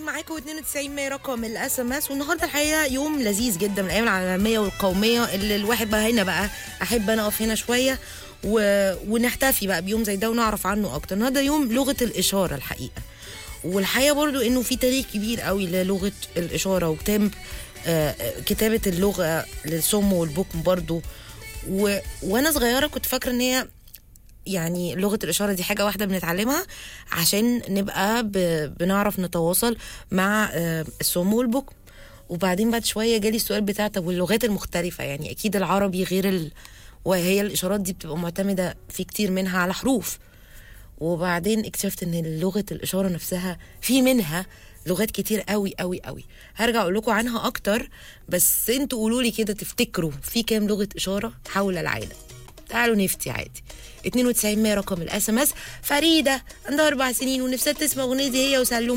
معاكم 92 100 رقم الاس ام اس والنهارده الحقيقه يوم لذيذ جدا من الايام العالميه والقوميه اللي الواحد بقى هنا بقى احب انا اقف هنا شويه و... ونحتفي بقى بيوم زي ده ونعرف عنه اكتر النهارده يوم لغه الاشاره الحقيقه والحقيقه برضو انه في تاريخ كبير قوي للغه الاشاره وكتاب آه، كتابه اللغه للصم والبكم برضو و... وانا صغيره كنت فاكره ان هي يعني لغه الاشاره دي حاجه واحده بنتعلمها عشان نبقى ب... بنعرف نتواصل مع آه، الصم والبكم وبعدين بعد شويه جالي السؤال بتاع طب واللغات المختلفه يعني اكيد العربي غير ال... وهي الاشارات دي بتبقى معتمده في كتير منها على حروف وبعدين اكتشفت ان لغه الاشاره نفسها في منها لغات كتير قوي قوي قوي هرجع اقول لكم عنها اكتر بس انتوا قولوا لي كده تفتكروا في كام لغه اشاره حول العالم تعالوا نفتي عادي 92 100 رقم الاس ام اس فريده عندها اربع سنين ونفسها تسمع اغنيه هي وسلوم